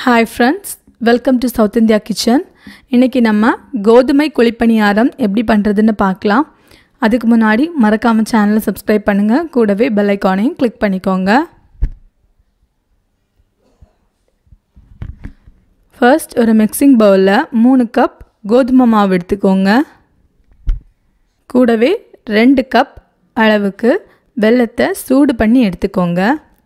hi friends welcome to south India kitchen இன்றைக்கி நம்ம கோதுமை குழிப்பணியாரம் எப்படி பண்ணுறதுன்னு பார்க்கலாம் அதுக்கு முன்னாடி மறக்காமல் சேனலை சப்ஸ்கிரைப் பண்ணுங்கள் கூடவே பெல் ஐக்கானையும் கிளிக் பண்ணிக்கோங்க ஃபர்ஸ்ட் ஒரு மிக்சிங் பவுலில் மூணு கப் கோதுமை மாவு எடுத்துக்கோங்க கூடவே ரெண்டு கப் அளவுக்கு வெல்லத்தை சூடு பண்ணி எடுத்துக்கோங்க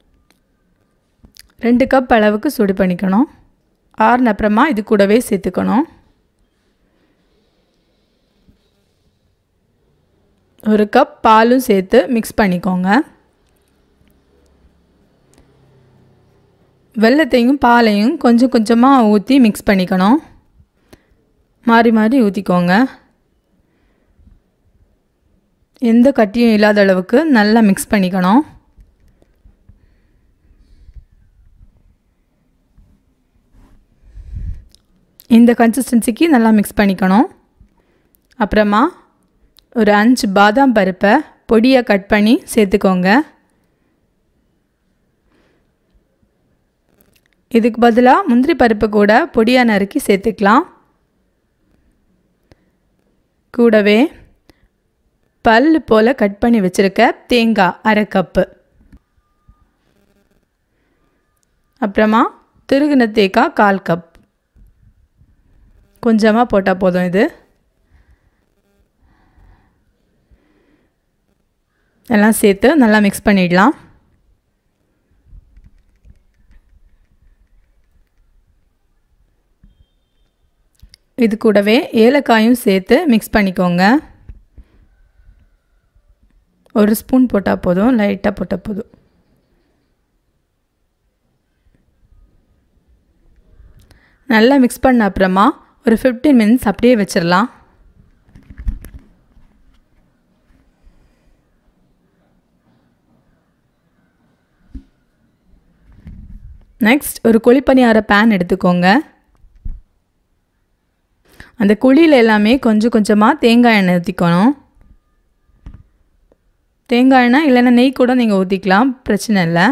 ரெண்டு கப் அளவுக்கு சூடு பண்ணிக்கணும் ஆறுன அப்புறமா இது கூடவே சேர்த்துக்கணும் ஒரு கப் பாலும் சேர்த்து மிக்ஸ் பண்ணிக்கோங்க வெள்ளத்தையும் பாலையும் கொஞ்சம் கொஞ்சமாக ஊற்றி மிக்ஸ் பண்ணிக்கணும் மாறி மாறி ஊற்றிக்கோங்க எந்த கட்டியும் இல்லாத அளவுக்கு நல்லா மிக்ஸ் பண்ணிக்கணும் இந்த கன்சிஸ்டன்சிக்கு நல்லா மிக்ஸ் பண்ணிக்கணும் அப்புறமா ஒரு அஞ்சு பாதாம் பருப்பை பொடியாக கட் பண்ணி சேர்த்துக்கோங்க இதுக்கு பதிலாக முந்திரி பருப்பு கூட பொடியாக நறுக்கி சேர்த்துக்கலாம் கூடவே பல் போல் கட் பண்ணி வச்சுருக்க தேங்காய் அரை கப்பு அப்புறமா திருகுன தேங்காய் கால் கப் கொஞ்சமாக போட்டால் போதும் இது எல்லாம் சேர்த்து நல்லா மிக்ஸ் பண்ணிடலாம் இது கூடவே ஏலக்காயும் சேர்த்து மிக்ஸ் பண்ணிக்கோங்க ஒரு ஸ்பூன் போட்டால் போதும் லைட்டாக போட்டால் போதும் நல்லா மிக்ஸ் பண்ண அப்புறமா ஒரு ஃபிஃப்டீன் மினிட்ஸ் அப்படியே வச்சிடலாம் நெக்ஸ்ட் ஒரு குழிப்பணியார பேன் எடுத்துக்கோங்க அந்த குழியில் எல்லாமே கொஞ்சம் கொஞ்சமாக தேங்காய் எண்ணெய் ஊற்றிக்கணும் தேங்காய் எண்ணெய் இல்லைன்னா நெய் கூட நீங்கள் ஊற்றிக்கலாம் பிரச்சனை இல்லை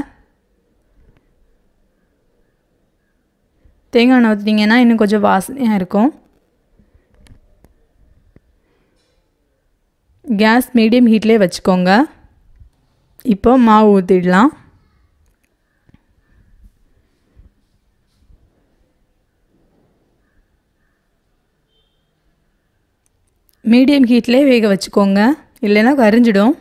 தேங்காய் எண்ணெய் ஊற்றிட்டிங்கன்னா இன்னும் கொஞ்சம் வாசனையாக இருக்கும் கேஸ் மீடியம் ஹீட்லேயே வச்சுக்கோங்க இப்போ மாவு ஊற்றிடலாம் மீடியம் ஹீட்லேயே வேக வச்சுக்கோங்க இல்லைன்னா கரிஞ்சிடும்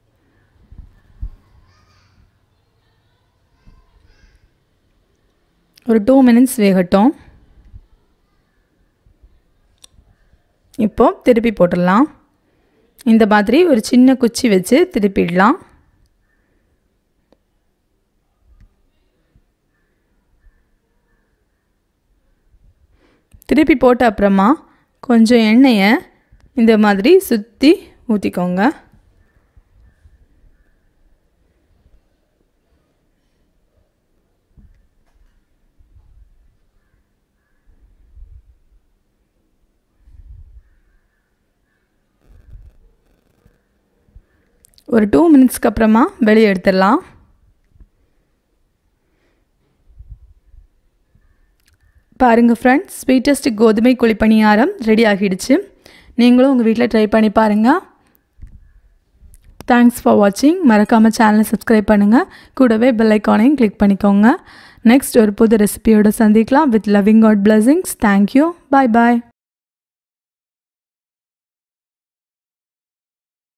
ஒரு டூ மினிட்ஸ் வேகட்டும் இப்போ திருப்பி போட்டுடலாம் இந்த மாதிரி ஒரு சின்ன குச்சி வச்சு திருப்பிடலாம் திருப்பி போட்ட அப்புறமா கொஞ்சம் எண்ணெயை இந்த மாதிரி சுற்றி ஊற்றிக்கோங்க ஒரு டூ மினிட்ஸ்க்கு அப்புறமா வெளியே எடுத்துடலாம் பாருங்கள் ஃப்ரெண்ட்ஸ் ஸ்வீட்டஸ்ட் கோதுமை குழிப்பணியாரம் ரெடி ஆகிடுச்சு நீங்களும் உங்கள் வீட்டில் ட்ரை பண்ணி பாருங்கள் தேங்க்ஸ் ஃபார் வாட்சிங் மறக்காமல் சேனலை சப்ஸ்கிரைப் பண்ணுங்கள் கூடவே பெல் ஐக்கானையும் கிளிக் பண்ணிக்கோங்க நெக்ஸ்ட் ஒரு புது ரெசிபியோடு சந்திக்கலாம் with loving god blessings thank you bye bye